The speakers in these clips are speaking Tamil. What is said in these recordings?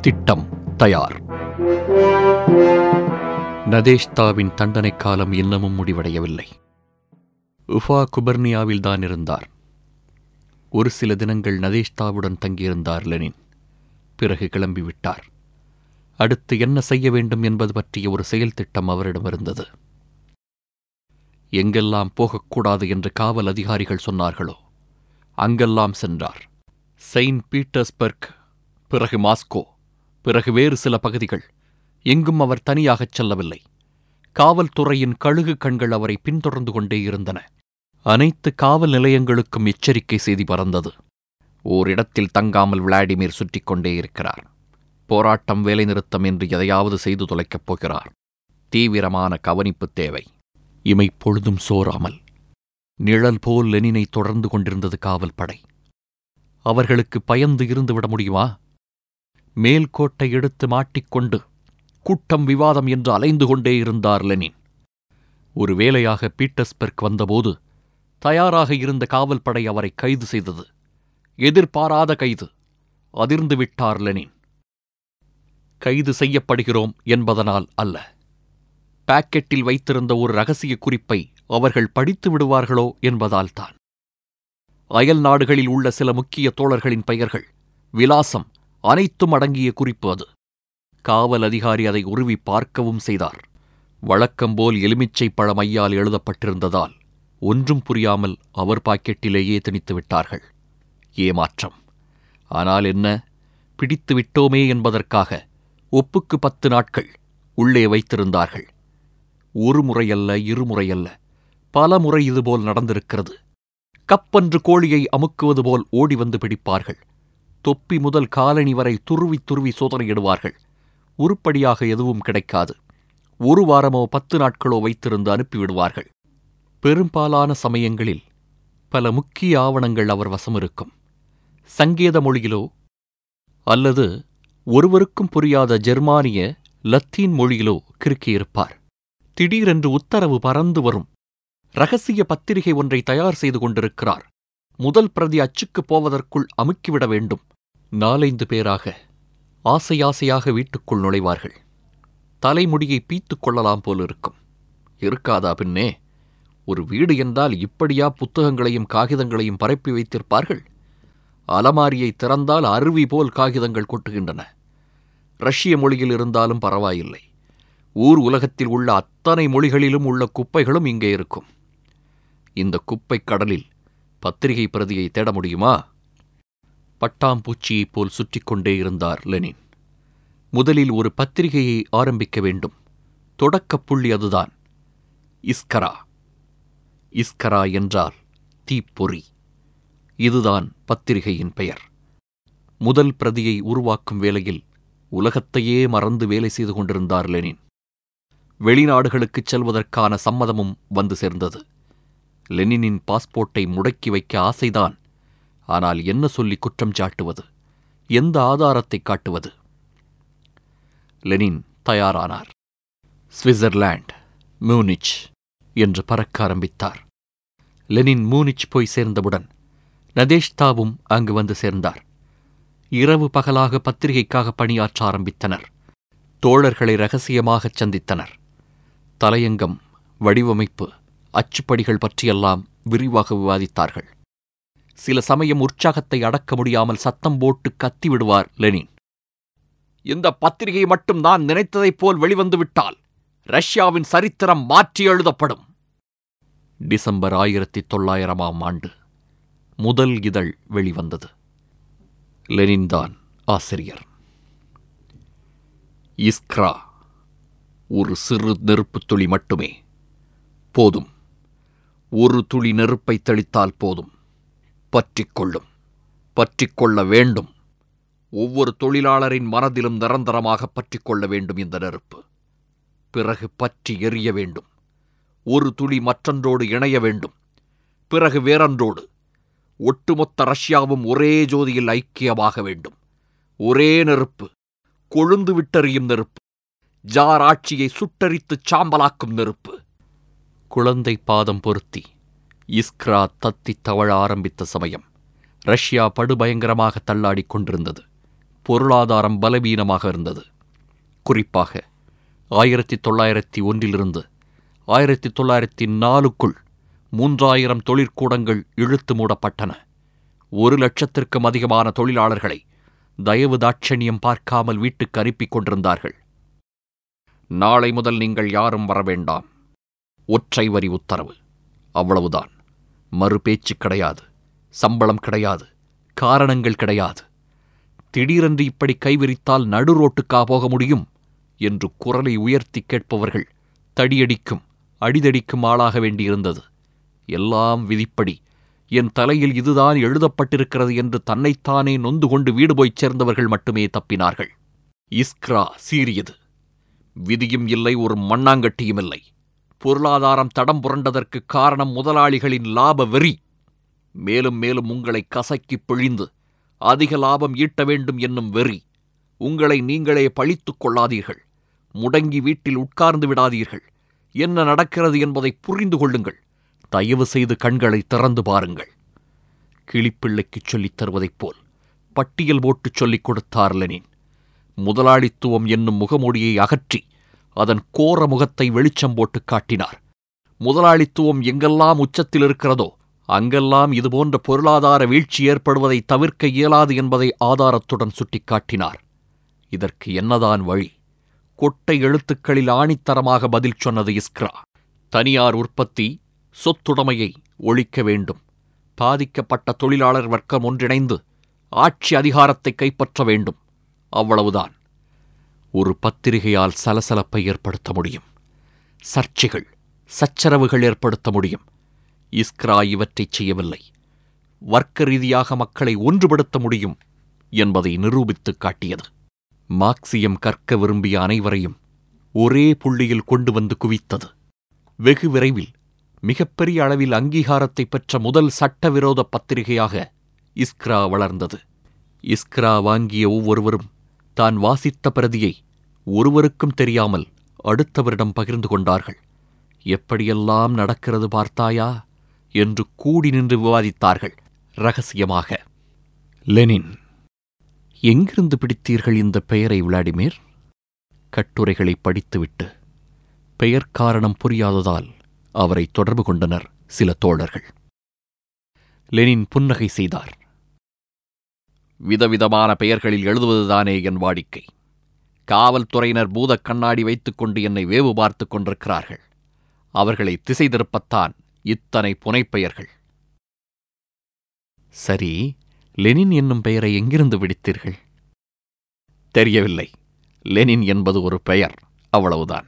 திட்டம் தயார் நதேஷ்தாவின் தண்டனை காலம் இன்னமும் முடிவடையவில்லை உஃபா குபர்னியாவில் தான் இருந்தார் ஒரு சில தினங்கள் நதேஷ்தாவுடன் தங்கியிருந்தார் லெனின் பிறகு கிளம்பிவிட்டார் அடுத்து என்ன செய்ய வேண்டும் என்பது பற்றிய ஒரு செயல் திட்டம் அவரிடம் இருந்தது எங்கெல்லாம் போகக்கூடாது என்று காவல் அதிகாரிகள் சொன்னார்களோ அங்கெல்லாம் சென்றார் செயின்ட் பீட்டர்ஸ்பர்க் பிறகு மாஸ்கோ பிறகு வேறு சில பகுதிகள் எங்கும் அவர் தனியாகச் செல்லவில்லை காவல்துறையின் கழுகு கண்கள் அவரை பின்தொடர்ந்து கொண்டே இருந்தன அனைத்து காவல் நிலையங்களுக்கும் எச்சரிக்கை செய்தி பறந்தது ஓரிடத்தில் தங்காமல் விளாடிமிர் சுற்றிக் கொண்டே இருக்கிறார் போராட்டம் வேலைநிறுத்தம் என்று எதையாவது செய்து தொலைக்கப் போகிறார் தீவிரமான கவனிப்பு தேவை இமை பொழுதும் சோராமல் நிழல் போல் லெனினை தொடர்ந்து கொண்டிருந்தது காவல் படை அவர்களுக்கு பயந்து இருந்துவிட முடியுமா மேல்கோட்டை எடுத்து மாட்டிக்கொண்டு கூட்டம் விவாதம் என்று அலைந்து கொண்டே இருந்தார் லெனின் ஒரு வேலையாக பீட்டர்ஸ்பெர்க் வந்தபோது தயாராக இருந்த காவல் படை அவரை கைது செய்தது எதிர்பாராத கைது அதிர்ந்து விட்டார் லெனின் கைது செய்யப்படுகிறோம் என்பதனால் அல்ல பாக்கெட்டில் வைத்திருந்த ஒரு ரகசிய குறிப்பை அவர்கள் படித்து விடுவார்களோ என்பதால்தான் அயல் நாடுகளில் உள்ள சில முக்கிய தோழர்களின் பெயர்கள் விலாசம் அனைத்தும் அடங்கிய குறிப்பு அது காவல் அதிகாரி அதை உருவி பார்க்கவும் செய்தார் வழக்கம்போல் எலுமிச்சை பழம் ஐயால் எழுதப்பட்டிருந்ததால் ஒன்றும் புரியாமல் அவர் பாக்கெட்டிலேயே திணித்து விட்டார்கள் ஏமாற்றம் ஆனால் என்ன பிடித்து விட்டோமே என்பதற்காக ஒப்புக்கு பத்து நாட்கள் உள்ளே வைத்திருந்தார்கள் ஒரு முறையல்ல இருமுறையல்ல பல முறை இதுபோல் நடந்திருக்கிறது கப்பன்று கோழியை அமுக்குவது போல் ஓடி வந்து பிடிப்பார்கள் தொப்பி முதல் காலணி வரை துருவி துருவி சோதனையிடுவார்கள் உருப்படியாக எதுவும் கிடைக்காது ஒரு வாரமோ பத்து நாட்களோ வைத்திருந்து அனுப்பிவிடுவார்கள் பெரும்பாலான சமயங்களில் பல முக்கிய ஆவணங்கள் அவர் வசம் இருக்கும் சங்கேத மொழியிலோ அல்லது ஒருவருக்கும் புரியாத ஜெர்மானிய லத்தீன் மொழியிலோ கிறுக்கியிருப்பார் திடீரென்று உத்தரவு பறந்து வரும் ரகசிய பத்திரிகை ஒன்றை தயார் செய்து கொண்டிருக்கிறார் முதல் பிரதி அச்சுக்குப் போவதற்குள் அமுக்கிவிட வேண்டும் நாலைந்து பேராக ஆசை ஆசையாக வீட்டுக்குள் நுழைவார்கள் தலைமுடியை பீத்துக் கொள்ளலாம் போலிருக்கும் இருக்காதா பின்னே ஒரு வீடு என்றால் இப்படியா புத்தகங்களையும் காகிதங்களையும் பரப்பி வைத்திருப்பார்கள் அலமாரியை திறந்தால் அருவி போல் காகிதங்கள் கொட்டுகின்றன ரஷ்ய மொழியில் இருந்தாலும் பரவாயில்லை ஊர் உலகத்தில் உள்ள அத்தனை மொழிகளிலும் உள்ள குப்பைகளும் இங்கே இருக்கும் இந்த குப்பைக் கடலில் பத்திரிகை பிரதியை தேட முடியுமா பட்டாம்பூச்சியைப் போல் சுற்றிக் கொண்டே இருந்தார் லெனின் முதலில் ஒரு பத்திரிகையை ஆரம்பிக்க வேண்டும் தொடக்கப் புள்ளி அதுதான் இஸ்கரா இஸ்கரா என்றால் தீப்பொறி இதுதான் பத்திரிகையின் பெயர் முதல் பிரதியை உருவாக்கும் வேளையில் உலகத்தையே மறந்து வேலை செய்து கொண்டிருந்தார் லெனின் வெளிநாடுகளுக்குச் செல்வதற்கான சம்மதமும் வந்து சேர்ந்தது லெனினின் பாஸ்போர்ட்டை முடக்கி வைக்க ஆசைதான் ஆனால் என்ன சொல்லி குற்றம் சாட்டுவது எந்த ஆதாரத்தை காட்டுவது லெனின் தயாரானார் சுவிட்சர்லாந்து மூனிச் என்று பறக்க ஆரம்பித்தார் லெனின் மூனிச் போய் சேர்ந்தவுடன் நதேஷ்தாவும் அங்கு வந்து சேர்ந்தார் இரவு பகலாக பத்திரிகைக்காக பணியாற்ற ஆரம்பித்தனர் தோழர்களை ரகசியமாகச் சந்தித்தனர் தலையங்கம் வடிவமைப்பு அச்சுப்படிகள் பற்றியெல்லாம் விரிவாக விவாதித்தார்கள் சில சமயம் உற்சாகத்தை அடக்க முடியாமல் சத்தம் போட்டு கத்தி விடுவார் லெனின் இந்த பத்திரிகை மட்டும் நான் நினைத்ததைப் போல் வெளிவந்து விட்டால் ரஷ்யாவின் சரித்திரம் மாற்றி எழுதப்படும் டிசம்பர் ஆயிரத்தி தொள்ளாயிரமாம் ஆண்டு முதல் இதழ் வெளிவந்தது லெனின் தான் ஆசிரியர் இஸ்க்ரா ஒரு சிறு நெருப்புத் துளி மட்டுமே போதும் ஒரு துளி நெருப்பை தெளித்தால் போதும் பற்றிக்கொள்ளும் பற்றிக்கொள்ள வேண்டும் ஒவ்வொரு தொழிலாளரின் மனதிலும் நிரந்தரமாக பற்றிக்கொள்ள வேண்டும் இந்த நெருப்பு பிறகு பற்றி எரிய வேண்டும் ஒரு துளி மற்றொன்றோடு இணைய வேண்டும் பிறகு வேறொன்றோடு ஒட்டுமொத்த ரஷ்யாவும் ஒரே ஜோதியில் ஐக்கியமாக வேண்டும் ஒரே நெருப்பு கொழுந்து விட்டெறியும் நெருப்பு ஜார் ஆட்சியை சுட்டரித்துச் சாம்பலாக்கும் நெருப்பு குழந்தை பாதம் பொருத்தி இஸ்க்ரா தத்தி தவழ ஆரம்பித்த சமயம் ரஷ்யா படுபயங்கரமாக தள்ளாடிக் கொண்டிருந்தது பொருளாதாரம் பலவீனமாக இருந்தது குறிப்பாக ஆயிரத்தி தொள்ளாயிரத்தி ஒன்றிலிருந்து ஆயிரத்தி தொள்ளாயிரத்தி நாலுக்குள் மூன்றாயிரம் தொழிற்கூடங்கள் இழுத்து மூடப்பட்டன ஒரு லட்சத்திற்கும் அதிகமான தொழிலாளர்களை தயவு தாட்சணியம் பார்க்காமல் வீட்டுக்கு அனுப்பிக் கொண்டிருந்தார்கள் நாளை முதல் நீங்கள் யாரும் வர வேண்டாம் ஒற்றை வரி உத்தரவு அவ்வளவுதான் மறு பேச்சு கிடையாது சம்பளம் கிடையாது காரணங்கள் கிடையாது திடீரென்று இப்படி கைவிரித்தால் நடு ரோட்டுக்கா போக முடியும் என்று குரலை உயர்த்தி கேட்பவர்கள் தடியடிக்கும் அடிதடிக்கும் ஆளாக வேண்டியிருந்தது எல்லாம் விதிப்படி என் தலையில் இதுதான் எழுதப்பட்டிருக்கிறது என்று தன்னைத்தானே நொந்து கொண்டு வீடு போய்ச் சேர்ந்தவர்கள் மட்டுமே தப்பினார்கள் இஸ்க்ரா சீறியது விதியும் இல்லை ஒரு மண்ணாங்கட்டியும் இல்லை பொருளாதாரம் தடம் புரண்டதற்கு காரணம் முதலாளிகளின் லாப வெறி மேலும் மேலும் உங்களை கசக்கிப் பிழிந்து அதிக லாபம் ஈட்ட வேண்டும் என்னும் வெறி உங்களை நீங்களே பழித்துக் கொள்ளாதீர்கள் முடங்கி வீட்டில் உட்கார்ந்து விடாதீர்கள் என்ன நடக்கிறது என்பதை புரிந்து கொள்ளுங்கள் தயவு செய்து கண்களை திறந்து பாருங்கள் கிளிப்பிள்ளைக்குச் சொல்லித் தருவதைப் போல் பட்டியல் போட்டுச் சொல்லிக் கொடுத்தார் லெனின் முதலாளித்துவம் என்னும் முகமூடியை அகற்றி அதன் கோர முகத்தை வெளிச்சம் போட்டு காட்டினார் முதலாளித்துவம் எங்கெல்லாம் உச்சத்தில் இருக்கிறதோ அங்கெல்லாம் இதுபோன்ற பொருளாதார வீழ்ச்சி ஏற்படுவதை தவிர்க்க இயலாது என்பதை ஆதாரத்துடன் சுட்டிக்காட்டினார் இதற்கு என்னதான் வழி கொட்டை எழுத்துக்களில் ஆணித்தரமாக பதில் சொன்னது இஸ்க்ரா தனியார் உற்பத்தி சொத்துடைமையை ஒழிக்க வேண்டும் பாதிக்கப்பட்ட தொழிலாளர் வர்க்கம் ஒன்றிணைந்து ஆட்சி அதிகாரத்தை கைப்பற்ற வேண்டும் அவ்வளவுதான் ஒரு பத்திரிகையால் சலசலப்பை ஏற்படுத்த முடியும் சர்ச்சைகள் சச்சரவுகள் ஏற்படுத்த முடியும் இஸ்க்ரா இவற்றைச் செய்யவில்லை வர்க்க ரீதியாக மக்களை ஒன்றுபடுத்த முடியும் என்பதை நிரூபித்துக் காட்டியது மார்க்சியம் கற்க விரும்பிய அனைவரையும் ஒரே புள்ளியில் கொண்டு வந்து குவித்தது வெகு விரைவில் மிகப்பெரிய அளவில் அங்கீகாரத்தை பெற்ற முதல் சட்டவிரோத பத்திரிகையாக இஸ்க்ரா வளர்ந்தது இஸ்க்ரா வாங்கிய ஒவ்வொருவரும் தான் வாசித்த பிரதியை ஒருவருக்கும் தெரியாமல் அடுத்தவரிடம் பகிர்ந்து கொண்டார்கள் எப்படியெல்லாம் நடக்கிறது பார்த்தாயா என்று கூடி நின்று விவாதித்தார்கள் ரகசியமாக லெனின் எங்கிருந்து பிடித்தீர்கள் இந்த பெயரை விளாடிமிர் கட்டுரைகளை படித்துவிட்டு பெயர் காரணம் புரியாததால் அவரை தொடர்பு கொண்டனர் சில தோழர்கள் லெனின் புன்னகை செய்தார் விதவிதமான பெயர்களில் எழுதுவதுதானே என் வாடிக்கை காவல்துறையினர் பூதக் கண்ணாடி வைத்துக்கொண்டு என்னை வேவு பார்த்துக் கொண்டிருக்கிறார்கள் அவர்களை திசை திருப்பத்தான் இத்தனை புனைப்பெயர்கள் சரி லெனின் என்னும் பெயரை எங்கிருந்து விடுத்தீர்கள் தெரியவில்லை லெனின் என்பது ஒரு பெயர் அவ்வளவுதான்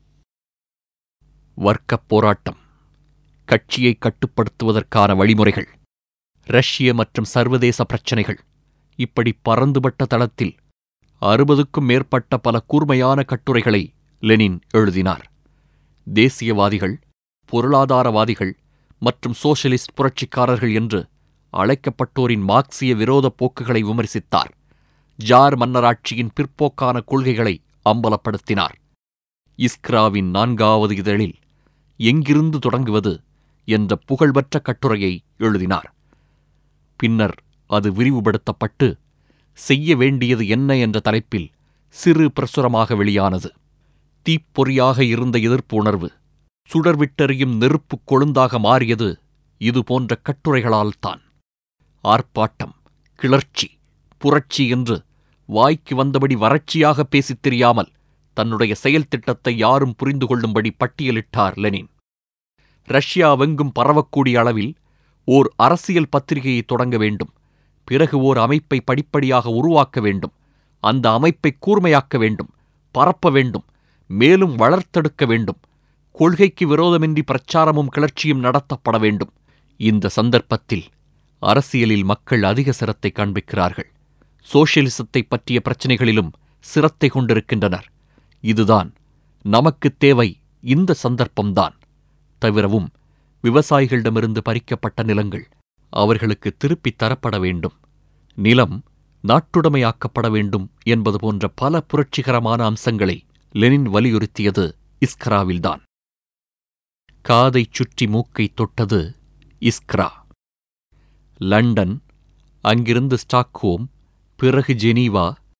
வர்க்கப் போராட்டம் கட்சியை கட்டுப்படுத்துவதற்கான வழிமுறைகள் ரஷ்ய மற்றும் சர்வதேச பிரச்சனைகள் இப்படி பறந்துபட்ட தளத்தில் அறுபதுக்கும் மேற்பட்ட பல கூர்மையான கட்டுரைகளை லெனின் எழுதினார் தேசியவாதிகள் பொருளாதாரவாதிகள் மற்றும் சோஷலிஸ்ட் புரட்சிக்காரர்கள் என்று அழைக்கப்பட்டோரின் மார்க்சிய விரோத போக்குகளை விமர்சித்தார் ஜார் மன்னராட்சியின் பிற்போக்கான கொள்கைகளை அம்பலப்படுத்தினார் இஸ்க்ராவின் நான்காவது இதழில் எங்கிருந்து தொடங்குவது என்ற புகழ்பெற்ற கட்டுரையை எழுதினார் பின்னர் அது விரிவுபடுத்தப்பட்டு செய்ய வேண்டியது என்ன என்ற தலைப்பில் சிறு பிரசுரமாக வெளியானது தீப்பொறியாக இருந்த எதிர்ப்பு உணர்வு சுடர்விட்டெறியும் நெருப்புக் கொழுந்தாக மாறியது இது போன்ற கட்டுரைகளால்தான் ஆர்ப்பாட்டம் கிளர்ச்சி புரட்சி என்று வாய்க்கு வந்தபடி வறட்சியாக பேசித் தெரியாமல் தன்னுடைய செயல் திட்டத்தை யாரும் புரிந்து கொள்ளும்படி பட்டியலிட்டார் லெனின் ரஷ்யாவெங்கும் பரவக்கூடிய அளவில் ஓர் அரசியல் பத்திரிகையை தொடங்க வேண்டும் பிறகு ஓர் அமைப்பை படிப்படியாக உருவாக்க வேண்டும் அந்த அமைப்பை கூர்மையாக்க வேண்டும் பரப்ப வேண்டும் மேலும் வளர்த்தெடுக்க வேண்டும் கொள்கைக்கு விரோதமின்றி பிரச்சாரமும் கிளர்ச்சியும் நடத்தப்பட வேண்டும் இந்த சந்தர்ப்பத்தில் அரசியலில் மக்கள் அதிக சிரத்தை காண்பிக்கிறார்கள் சோஷியலிசத்தை பற்றிய பிரச்சனைகளிலும் சிரத்தை கொண்டிருக்கின்றனர் இதுதான் நமக்குத் தேவை இந்த சந்தர்ப்பம்தான் தவிரவும் விவசாயிகளிடமிருந்து பறிக்கப்பட்ட நிலங்கள் அவர்களுக்கு திருப்பித் தரப்பட வேண்டும் நிலம் நாட்டுடைமையாக்கப்பட வேண்டும் என்பது போன்ற பல புரட்சிகரமான அம்சங்களை லெனின் வலியுறுத்தியது இஸ்கராவில்தான் காதைச் சுற்றி மூக்கைத் தொட்டது இஸ்க்ரா லண்டன் அங்கிருந்து ஸ்டாக்ஹோம் பிறகு ஜெனீவா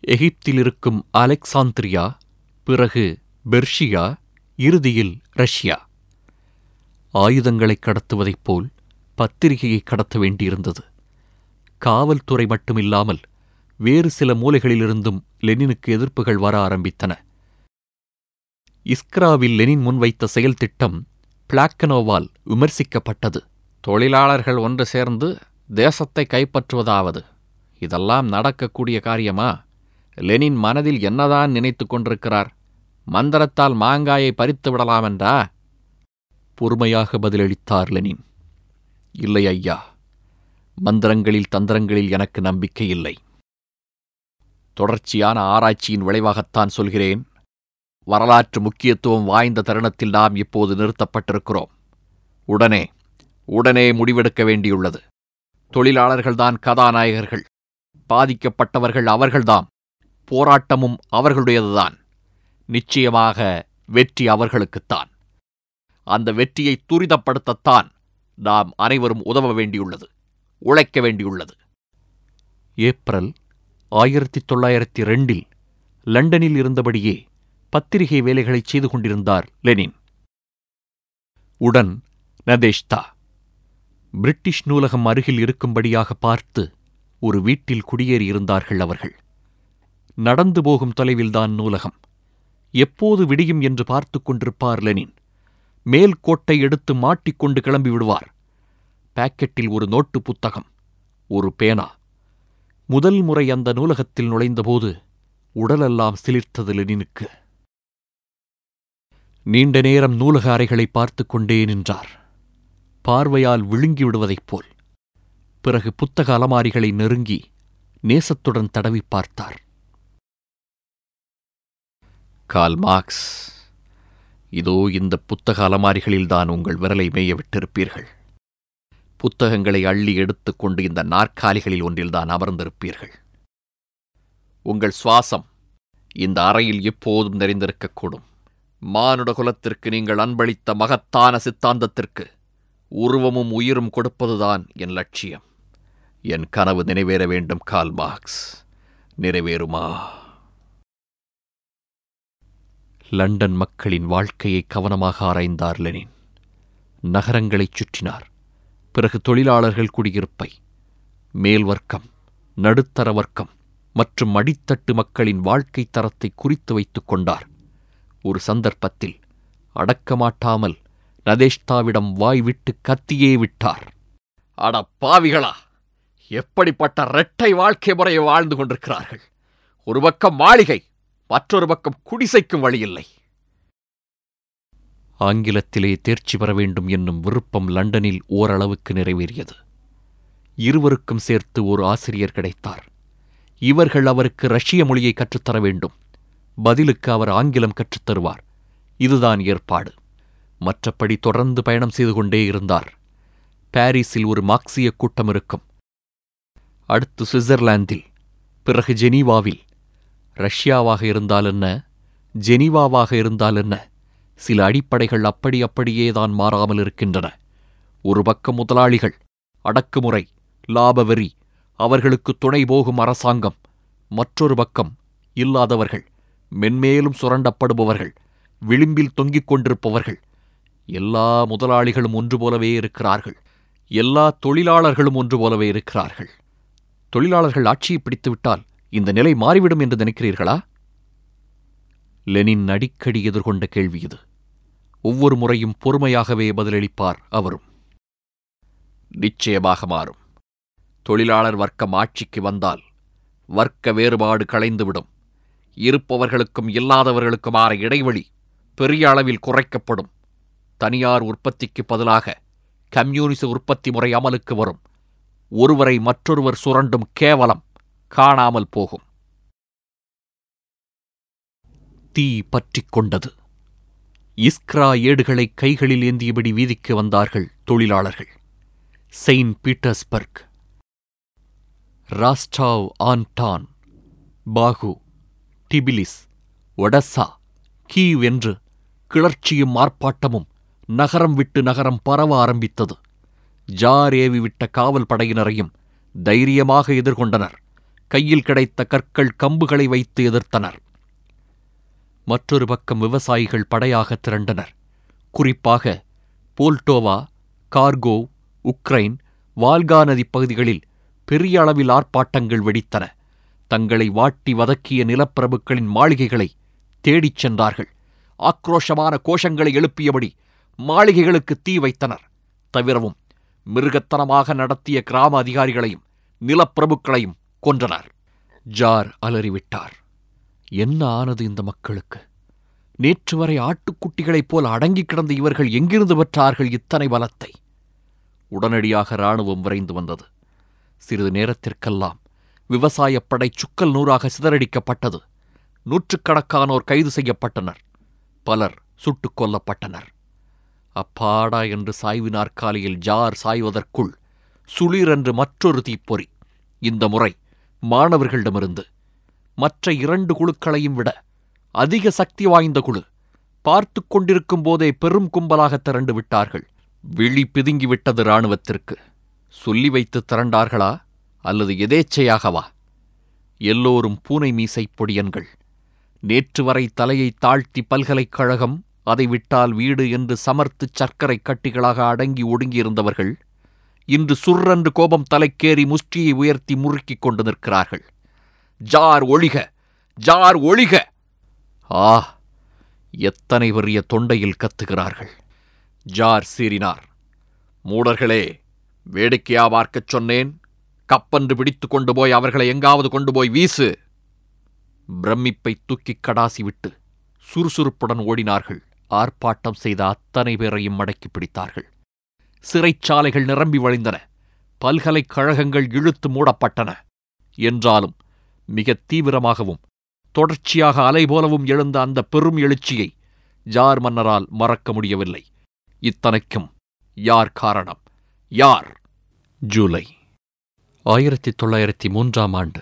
எகிப்தில் இருக்கும் அலெக்சாந்திரியா பிறகு பெர்ஷியா இறுதியில் ரஷ்யா ஆயுதங்களை கடத்துவதைப் போல் பத்திரிகையை கடத்த வேண்டியிருந்தது காவல்துறை மட்டுமில்லாமல் வேறு சில மூலைகளிலிருந்தும் லெனினுக்கு எதிர்ப்புகள் வர ஆரம்பித்தன இஸ்க்ராவில் லெனின் முன்வைத்த செயல் திட்டம் பிளாக்கனோவால் விமர்சிக்கப்பட்டது தொழிலாளர்கள் ஒன்று சேர்ந்து தேசத்தை கைப்பற்றுவதாவது இதெல்லாம் நடக்கக்கூடிய காரியமா லெனின் மனதில் என்னதான் நினைத்து கொண்டிருக்கிறார் மந்திரத்தால் மாங்காயை பறித்து விடலாமென்றா பொறுமையாக பதிலளித்தார் லெனின் இல்லை ஐயா மந்திரங்களில் தந்திரங்களில் எனக்கு நம்பிக்கை இல்லை தொடர்ச்சியான ஆராய்ச்சியின் விளைவாகத்தான் சொல்கிறேன் வரலாற்று முக்கியத்துவம் வாய்ந்த தருணத்தில் நாம் இப்போது நிறுத்தப்பட்டிருக்கிறோம் உடனே உடனே முடிவெடுக்க வேண்டியுள்ளது தொழிலாளர்கள்தான் கதாநாயகர்கள் பாதிக்கப்பட்டவர்கள் அவர்கள்தாம் போராட்டமும் அவர்களுடையதுதான் நிச்சயமாக வெற்றி அவர்களுக்குத்தான் அந்த வெற்றியை துரிதப்படுத்தத்தான் நாம் அனைவரும் உதவ வேண்டியுள்ளது உழைக்க வேண்டியுள்ளது ஏப்ரல் ஆயிரத்தி தொள்ளாயிரத்தி ரெண்டில் லண்டனில் இருந்தபடியே பத்திரிகை வேலைகளை செய்து கொண்டிருந்தார் லெனின் உடன் நதேஷ்தா பிரிட்டிஷ் நூலகம் அருகில் இருக்கும்படியாக பார்த்து ஒரு வீட்டில் குடியேறியிருந்தார்கள் அவர்கள் நடந்து போகும் தொலைவில்தான் நூலகம் எப்போது விடியும் என்று பார்த்துக் கொண்டிருப்பார் லெனின் மேல் கோட்டை எடுத்து மாட்டிக்கொண்டு கிளம்பி விடுவார் பாக்கெட்டில் ஒரு நோட்டு புத்தகம் ஒரு பேனா முதல் முறை அந்த நூலகத்தில் நுழைந்தபோது உடலெல்லாம் சிலிர்த்தது லெனினுக்கு நீண்ட நேரம் நூலக அறைகளை பார்த்துக் கொண்டே நின்றார் பார்வையால் விழுங்கி விடுவதைப் போல் பிறகு புத்தக அலமாரிகளை நெருங்கி நேசத்துடன் தடவி பார்த்தார் கால் மார்க்ஸ் இதோ இந்த புத்தக அலமாரிகளில்தான் உங்கள் விரலை மேய விட்டிருப்பீர்கள் புத்தகங்களை அள்ளி எடுத்துக்கொண்டு இந்த நாற்காலிகளில் ஒன்றில்தான் அமர்ந்திருப்பீர்கள் உங்கள் சுவாசம் இந்த அறையில் எப்போதும் நிறைந்திருக்கக்கூடும் மானுட குலத்திற்கு நீங்கள் அன்பளித்த மகத்தான சித்தாந்தத்திற்கு உருவமும் உயிரும் கொடுப்பதுதான் என் லட்சியம் என் கனவு நிறைவேற வேண்டும் கால் மார்க்ஸ் நிறைவேறுமா லண்டன் மக்களின் வாழ்க்கையை கவனமாக ஆராய்ந்தார் லெனின் நகரங்களைச் சுற்றினார் பிறகு தொழிலாளர்கள் குடியிருப்பை மேல் வர்க்கம் நடுத்தர வர்க்கம் மற்றும் அடித்தட்டு மக்களின் வாழ்க்கை தரத்தை குறித்து வைத்துக் கொண்டார் ஒரு சந்தர்ப்பத்தில் அடக்கமாட்டாமல் நதேஷ்தாவிடம் வாய் விட்டு கத்தியே விட்டார் அட பாவிகளா எப்படிப்பட்ட இரட்டை வாழ்க்கை முறையை வாழ்ந்து கொண்டிருக்கிறார்கள் ஒரு பக்கம் மாளிகை மற்றொரு பக்கம் குடிசைக்கும் வழியில்லை ஆங்கிலத்திலே தேர்ச்சி பெற வேண்டும் என்னும் விருப்பம் லண்டனில் ஓரளவுக்கு நிறைவேறியது இருவருக்கும் சேர்த்து ஒரு ஆசிரியர் கிடைத்தார் இவர்கள் அவருக்கு ரஷ்ய மொழியை கற்றுத்தர வேண்டும் பதிலுக்கு அவர் ஆங்கிலம் கற்றுத் தருவார் இதுதான் ஏற்பாடு மற்றபடி தொடர்ந்து பயணம் செய்து கொண்டே இருந்தார் பாரிஸில் ஒரு மார்க்சிய கூட்டம் இருக்கும் அடுத்து சுவிட்சர்லாந்தில் பிறகு ஜெனீவாவில் ரஷ்யாவாக இருந்தால் என்ன ஜெனீவாவாக இருந்தால் என்ன சில அடிப்படைகள் அப்படி அப்படியே தான் மாறாமல் இருக்கின்றன ஒரு பக்கம் முதலாளிகள் அடக்குமுறை லாபவெறி அவர்களுக்கு துணை போகும் அரசாங்கம் மற்றொரு பக்கம் இல்லாதவர்கள் மென்மேலும் சுரண்டப்படுபவர்கள் விளிம்பில் தொங்கிக் கொண்டிருப்பவர்கள் எல்லா முதலாளிகளும் ஒன்று போலவே இருக்கிறார்கள் எல்லா தொழிலாளர்களும் ஒன்று போலவே இருக்கிறார்கள் தொழிலாளர்கள் ஆட்சியை பிடித்துவிட்டால் இந்த நிலை மாறிவிடும் என்று நினைக்கிறீர்களா லெனின் அடிக்கடி எதிர்கொண்ட கேள்வி இது ஒவ்வொரு முறையும் பொறுமையாகவே பதிலளிப்பார் அவரும் நிச்சயமாக மாறும் தொழிலாளர் வர்க்கம் ஆட்சிக்கு வந்தால் வர்க்க வேறுபாடு களைந்துவிடும் இருப்பவர்களுக்கும் இல்லாதவர்களுக்குமான இடைவெளி பெரிய அளவில் குறைக்கப்படும் தனியார் உற்பத்திக்கு பதிலாக கம்யூனிச உற்பத்தி முறை அமலுக்கு வரும் ஒருவரை மற்றொருவர் சுரண்டும் கேவலம் காணாமல் போகும் தீ பற்றிக் கொண்டது இஸ்க்ரா ஏடுகளை கைகளில் ஏந்தியபடி வீதிக்கு வந்தார்கள் தொழிலாளர்கள் செயின்ட் பீட்டர்ஸ்பர்க் ராஸ்டாவ் ஆன்டான் பாகு டிபிலிஸ் ஒடசா கீவ் என்று கிளர்ச்சியும் ஆர்ப்பாட்டமும் நகரம் விட்டு நகரம் பரவ ஆரம்பித்தது ஜார் ஏவி விட்ட காவல் படையினரையும் தைரியமாக எதிர்கொண்டனர் கையில் கிடைத்த கற்கள் கம்புகளை வைத்து எதிர்த்தனர் மற்றொரு பக்கம் விவசாயிகள் படையாக திரண்டனர் குறிப்பாக போல்டோவா கார்கோவ் உக்ரைன் வால்கா நதி பகுதிகளில் பெரிய அளவில் ஆர்ப்பாட்டங்கள் வெடித்தன தங்களை வாட்டி வதக்கிய நிலப்பிரபுக்களின் மாளிகைகளை தேடிச் சென்றார்கள் ஆக்ரோஷமான கோஷங்களை எழுப்பியபடி மாளிகைகளுக்கு தீ வைத்தனர் தவிரவும் மிருகத்தனமாக நடத்திய கிராம அதிகாரிகளையும் நிலப்பிரபுக்களையும் கொன்றனர் ஜார் அலறிவிட்டார் என்ன ஆனது இந்த மக்களுக்கு நேற்று வரை ஆட்டுக்குட்டிகளைப் போல் அடங்கிக் கிடந்த இவர்கள் எங்கிருந்து பெற்றார்கள் இத்தனை பலத்தை உடனடியாக இராணுவம் விரைந்து வந்தது சிறிது நேரத்திற்கெல்லாம் விவசாயப் படை சுக்கல் நூறாக சிதறடிக்கப்பட்டது நூற்றுக்கணக்கானோர் கைது செய்யப்பட்டனர் பலர் சுட்டுக் கொல்லப்பட்டனர் அப்பாடா என்று சாய்வு நாற்காலியில் ஜார் சாய்வதற்குள் சுளிரென்று மற்றொரு தீப்பொறி இந்த முறை மாணவர்களிடமிருந்து மற்ற இரண்டு குழுக்களையும் விட அதிக சக்தி வாய்ந்த குழு பார்த்துக் கொண்டிருக்கும் போதே பெரும் கும்பலாக திரண்டு விட்டார்கள் விழி பிதுங்கிவிட்டது இராணுவத்திற்கு சொல்லி வைத்து திரண்டார்களா அல்லது எதேச்சையாகவா எல்லோரும் பூனை மீசை பொடியன்கள் நேற்று வரை தலையை தாழ்த்தி பல்கலைக்கழகம் அதை விட்டால் வீடு என்று சமர்த்து சர்க்கரை கட்டிகளாக அடங்கி ஒடுங்கியிருந்தவர்கள் இன்று சுர்ரென்று கோபம் தலைக்கேறி முஷ்டியை உயர்த்தி முறுக்கிக் கொண்டு நிற்கிறார்கள் ஜார் ஒழிக ஜார் ஒழிக ஆ எத்தனை பெரிய தொண்டையில் கத்துகிறார்கள் ஜார் சீறினார் மூடர்களே வேடிக்கையா பார்க்கச் சொன்னேன் கப்பன்று பிடித்துக் கொண்டு போய் அவர்களை எங்காவது கொண்டு போய் வீசு பிரமிப்பை தூக்கிக் கடாசி விட்டு சுறுசுறுப்புடன் ஓடினார்கள் ஆர்ப்பாட்டம் செய்த அத்தனை பேரையும் மடக்கி பிடித்தார்கள் சிறைச்சாலைகள் நிரம்பி வழிந்தன பல்கலைக்கழகங்கள் இழுத்து மூடப்பட்டன என்றாலும் மிக தீவிரமாகவும் தொடர்ச்சியாக அலை போலவும் எழுந்த அந்த பெரும் எழுச்சியை ஜார் மன்னரால் மறக்க முடியவில்லை இத்தனைக்கும் யார் காரணம் யார் ஜூலை ஆயிரத்தி தொள்ளாயிரத்தி மூன்றாம் ஆண்டு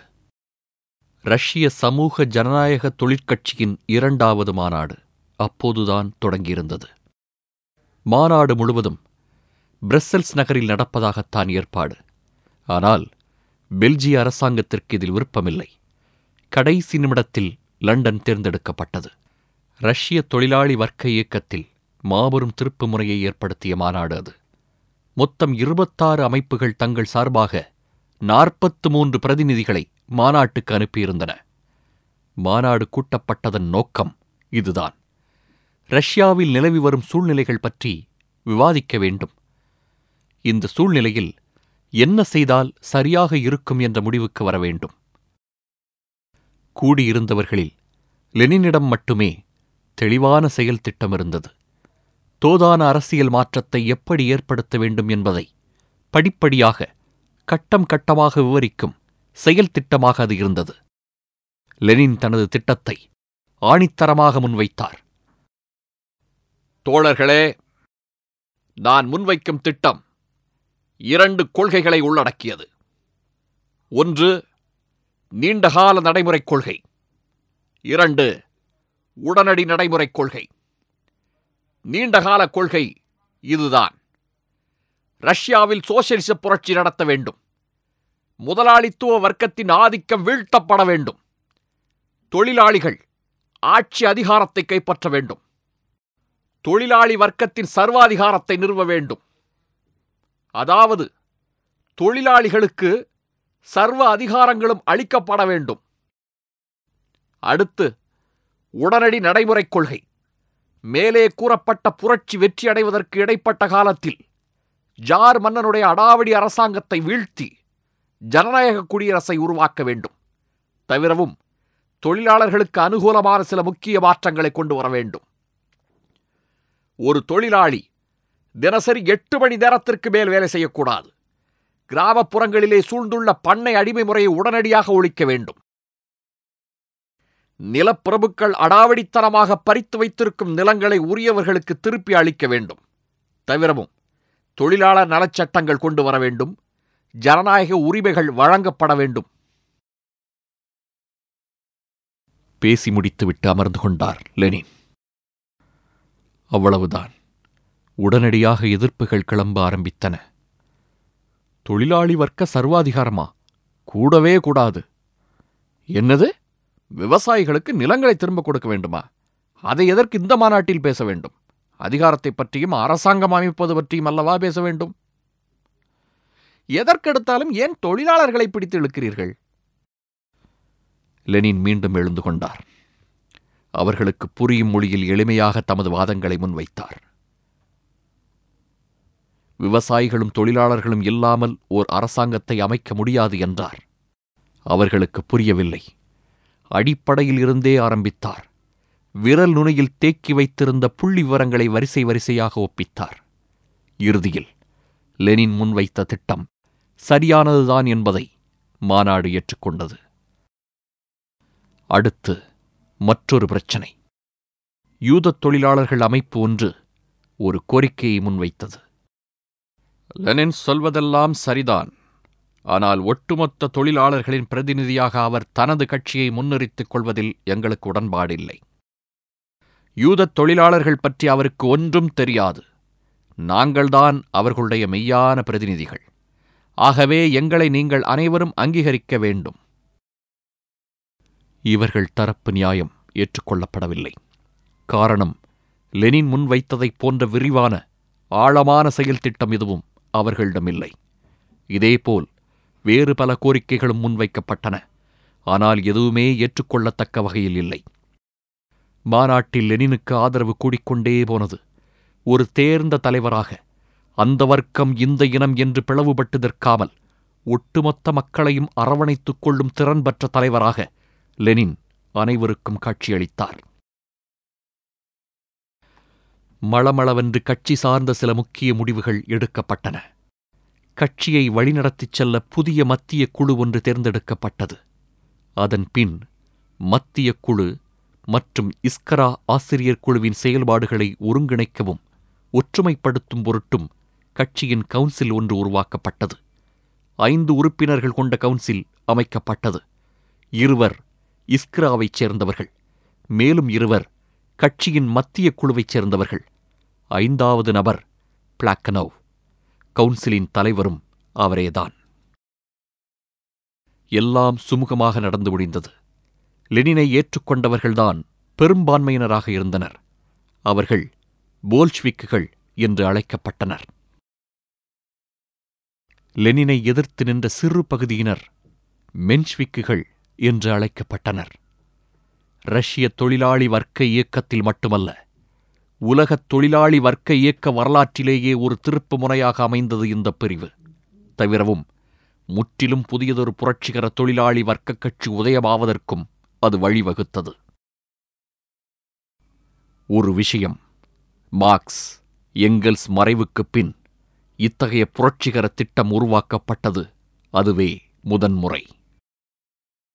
ரஷ்ய சமூக ஜனநாயக தொழிற்கட்சியின் இரண்டாவது மாநாடு அப்போதுதான் தொடங்கியிருந்தது மாநாடு முழுவதும் பிரஸ்ஸல்ஸ் நகரில் நடப்பதாகத்தான் ஏற்பாடு ஆனால் பெல்ஜிய அரசாங்கத்திற்கு இதில் விருப்பமில்லை கடைசி நிமிடத்தில் லண்டன் தேர்ந்தெடுக்கப்பட்டது ரஷ்ய தொழிலாளி வர்க்க இயக்கத்தில் மாபெரும் திருப்பு முறையை ஏற்படுத்திய மாநாடு அது மொத்தம் இருபத்தாறு அமைப்புகள் தங்கள் சார்பாக நாற்பத்து மூன்று பிரதிநிதிகளை மாநாட்டுக்கு அனுப்பியிருந்தன மாநாடு கூட்டப்பட்டதன் நோக்கம் இதுதான் ரஷ்யாவில் நிலவி வரும் சூழ்நிலைகள் பற்றி விவாதிக்க வேண்டும் இந்த சூழ்நிலையில் என்ன செய்தால் சரியாக இருக்கும் என்ற முடிவுக்கு வர வேண்டும் கூடியிருந்தவர்களில் லெனினிடம் மட்டுமே தெளிவான செயல் திட்டம் இருந்தது தோதான அரசியல் மாற்றத்தை எப்படி ஏற்படுத்த வேண்டும் என்பதை படிப்படியாக கட்டம் கட்டமாக விவரிக்கும் செயல் திட்டமாக அது இருந்தது லெனின் தனது திட்டத்தை ஆணித்தரமாக முன்வைத்தார் தோழர்களே நான் முன்வைக்கும் திட்டம் இரண்டு கொள்கைகளை உள்ளடக்கியது ஒன்று நீண்டகால நடைமுறைக் கொள்கை இரண்டு உடனடி நடைமுறைக் கொள்கை நீண்டகால கொள்கை இதுதான் ரஷ்யாவில் சோசியலிச புரட்சி நடத்த வேண்டும் முதலாளித்துவ வர்க்கத்தின் ஆதிக்கம் வீழ்த்தப்பட வேண்டும் தொழிலாளிகள் ஆட்சி அதிகாரத்தை கைப்பற்ற வேண்டும் தொழிலாளி வர்க்கத்தின் சர்வாதிகாரத்தை நிறுவ வேண்டும் அதாவது தொழிலாளிகளுக்கு சர்வ அதிகாரங்களும் அளிக்கப்பட வேண்டும் அடுத்து உடனடி நடைமுறைக் கொள்கை மேலே கூறப்பட்ட புரட்சி வெற்றியடைவதற்கு இடைப்பட்ட காலத்தில் ஜார் மன்னனுடைய அடாவடி அரசாங்கத்தை வீழ்த்தி ஜனநாயக குடியரசை உருவாக்க வேண்டும் தவிரவும் தொழிலாளர்களுக்கு அனுகூலமான சில முக்கிய மாற்றங்களை கொண்டு வர வேண்டும் ஒரு தொழிலாளி தினசரி எட்டு மணி நேரத்திற்கு மேல் வேலை செய்யக்கூடாது கிராமப்புறங்களிலே சூழ்ந்துள்ள பண்ணை அடிமை முறையை உடனடியாக ஒழிக்க வேண்டும் நிலப்பிரபுக்கள் அடாவடித்தனமாக பறித்து வைத்திருக்கும் நிலங்களை உரியவர்களுக்கு திருப்பி அளிக்க வேண்டும் தவிரவும் தொழிலாளர் நலச்சட்டங்கள் கொண்டு வர வேண்டும் ஜனநாயக உரிமைகள் வழங்கப்பட வேண்டும் பேசி முடித்துவிட்டு அமர்ந்து கொண்டார் லெனின் அவ்வளவுதான் உடனடியாக எதிர்ப்புகள் கிளம்ப ஆரம்பித்தன தொழிலாளி வர்க்க சர்வாதிகாரமா கூடவே கூடாது என்னது விவசாயிகளுக்கு நிலங்களை திரும்ப கொடுக்க வேண்டுமா அதை எதற்கு இந்த மாநாட்டில் பேச வேண்டும் அதிகாரத்தை பற்றியும் அரசாங்கம் அமைப்பது பற்றியும் அல்லவா பேச வேண்டும் எதற்கெடுத்தாலும் ஏன் தொழிலாளர்களை பிடித்து இழுக்கிறீர்கள் லெனின் மீண்டும் எழுந்து கொண்டார் அவர்களுக்கு புரியும் மொழியில் எளிமையாக தமது வாதங்களை முன்வைத்தார் விவசாயிகளும் தொழிலாளர்களும் இல்லாமல் ஓர் அரசாங்கத்தை அமைக்க முடியாது என்றார் அவர்களுக்கு புரியவில்லை அடிப்படையில் இருந்தே ஆரம்பித்தார் விரல் நுனியில் தேக்கி வைத்திருந்த புள்ளி விவரங்களை வரிசை வரிசையாக ஒப்பித்தார் இறுதியில் லெனின் முன்வைத்த திட்டம் சரியானதுதான் என்பதை மாநாடு ஏற்றுக்கொண்டது அடுத்து மற்றொரு பிரச்சனை யூதத் தொழிலாளர்கள் அமைப்பு ஒன்று ஒரு கோரிக்கையை முன்வைத்தது லெனின் சொல்வதெல்லாம் சரிதான் ஆனால் ஒட்டுமொத்த தொழிலாளர்களின் பிரதிநிதியாக அவர் தனது கட்சியை முன்னிறுத்திக் கொள்வதில் எங்களுக்கு உடன்பாடில்லை யூதத் தொழிலாளர்கள் பற்றி அவருக்கு ஒன்றும் தெரியாது நாங்கள்தான் அவர்களுடைய மெய்யான பிரதிநிதிகள் ஆகவே எங்களை நீங்கள் அனைவரும் அங்கீகரிக்க வேண்டும் இவர்கள் தரப்பு நியாயம் ஏற்றுக்கொள்ளப்படவில்லை காரணம் லெனின் முன்வைத்ததைப் போன்ற விரிவான ஆழமான செயல் திட்டம் எதுவும் அவர்களிடமில்லை இதேபோல் வேறு பல கோரிக்கைகளும் முன்வைக்கப்பட்டன ஆனால் எதுவுமே ஏற்றுக்கொள்ளத்தக்க வகையில் இல்லை மாநாட்டில் லெனினுக்கு ஆதரவு கூடிக்கொண்டே போனது ஒரு தேர்ந்த தலைவராக அந்த வர்க்கம் இந்த இனம் என்று பிளவுபட்டு நிற்காமல் ஒட்டுமொத்த மக்களையும் அரவணைத்துக் கொள்ளும் திறன் பெற்ற தலைவராக லெனின் அனைவருக்கும் காட்சியளித்தார் மளமளவென்று கட்சி சார்ந்த சில முக்கிய முடிவுகள் எடுக்கப்பட்டன கட்சியை வழிநடத்திச் செல்ல புதிய மத்திய குழு ஒன்று தேர்ந்தெடுக்கப்பட்டது அதன் பின் மத்திய குழு மற்றும் இஸ்கரா ஆசிரியர் குழுவின் செயல்பாடுகளை ஒருங்கிணைக்கவும் ஒற்றுமைப்படுத்தும் பொருட்டும் கட்சியின் கவுன்சில் ஒன்று உருவாக்கப்பட்டது ஐந்து உறுப்பினர்கள் கொண்ட கவுன்சில் அமைக்கப்பட்டது இருவர் இஸ்கிராவைச் சேர்ந்தவர்கள் மேலும் இருவர் கட்சியின் மத்திய குழுவைச் சேர்ந்தவர்கள் ஐந்தாவது நபர் பிளாக்கனோவ் கவுன்சிலின் தலைவரும் அவரேதான் எல்லாம் சுமூகமாக நடந்து முடிந்தது லெனினை ஏற்றுக்கொண்டவர்கள்தான் பெரும்பான்மையினராக இருந்தனர் அவர்கள் போல்ஷ்விக்குகள் என்று அழைக்கப்பட்டனர் லெனினை எதிர்த்து நின்ற சிறு பகுதியினர் மென்ஷ்விக்குகள் என்று அழைக்கப்பட்டனர் ரஷ்ய தொழிலாளி வர்க்க இயக்கத்தில் மட்டுமல்ல உலகத் தொழிலாளி வர்க்க இயக்க வரலாற்றிலேயே ஒரு திருப்பு முறையாக அமைந்தது இந்த பிரிவு தவிரவும் முற்றிலும் புதியதொரு புரட்சிகர தொழிலாளி வர்க்கக் கட்சி உதயமாவதற்கும் அது வழிவகுத்தது ஒரு விஷயம் மார்க்ஸ் எங்கெல்ஸ் மறைவுக்குப் பின் இத்தகைய புரட்சிகர திட்டம் உருவாக்கப்பட்டது அதுவே முதன்முறை